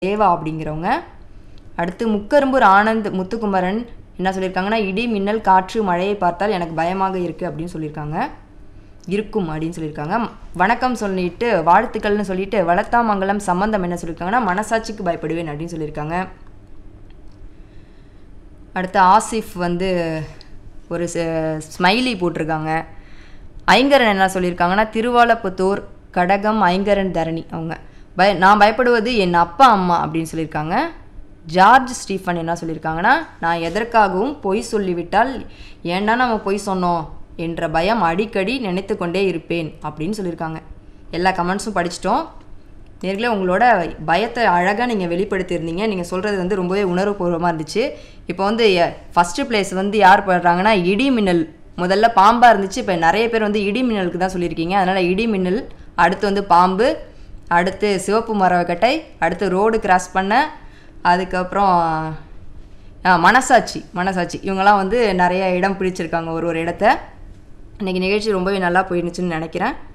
தேவா அப்படிங்கிறவங்க அடுத்து முக்கரும்பூர் ஆனந்த் முத்துக்குமரன் என்ன சொல்லியிருக்காங்கன்னா இடி மின்னல் காற்று மழையை பார்த்தால் எனக்கு பயமாக இருக்குது அப்படின்னு சொல்லியிருக்காங்க இருக்கும் அப்படின்னு சொல்லியிருக்காங்க வணக்கம் சொல்லிட்டு வாழ்த்துக்கள்னு சொல்லிட்டு வளத்தாமங்கலம் சம்பந்தம் என்ன சொல்லியிருக்காங்கன்னா மனசாட்சிக்கு பயப்படுவேன் அப்படின்னு சொல்லியிருக்காங்க அடுத்து ஆசிஃப் வந்து ஒரு ஸ்மைலி போட்டிருக்காங்க ஐங்கரன் என்ன சொல்லியிருக்காங்கன்னா திருவாலப்புத்தூர் கடகம் ஐங்கரன் தரணி அவங்க பய நான் பயப்படுவது என் அப்பா அம்மா அப்படின்னு சொல்லியிருக்காங்க ஜார்ஜ் ஸ்டீஃபன் என்ன சொல்லியிருக்காங்கன்னா நான் எதற்காகவும் பொய் சொல்லிவிட்டால் ஏன்டா நம்ம பொய் சொன்னோம் என்ற பயம் அடிக்கடி நினைத்து கொண்டே இருப்பேன் அப்படின்னு சொல்லியிருக்காங்க எல்லா கமெண்ட்ஸும் படிச்சிட்டோம் நேர்களே உங்களோட பயத்தை அழகாக நீங்கள் வெளிப்படுத்தியிருந்தீங்க நீங்கள் சொல்கிறது வந்து ரொம்பவே உணர்வுபூர்வமாக இருந்துச்சு இப்போ வந்து ஃபஸ்ட்டு பிளேஸ் வந்து யார் போடுறாங்கன்னா இடி மின்னல் முதல்ல பாம்பாக இருந்துச்சு இப்போ நிறைய பேர் வந்து இடி மின்னலுக்கு தான் சொல்லியிருக்கீங்க அதனால் இடி மின்னல் அடுத்து வந்து பாம்பு அடுத்து சிவப்பு மரவக்கட்டை அடுத்து ரோடு கிராஸ் பண்ண அதுக்கப்புறம் ஆ, மனசாட்சி மனசாட்சி இவங்கெல்லாம் வந்து நிறைய இடம் பிடிச்சிருக்காங்க ஒரு ஒரு இடத்த இன்றைக்கி நிகழ்ச்சி ரொம்பவே நல்லா போயிருந்துச்சுன்னு நினைக்கிறேன்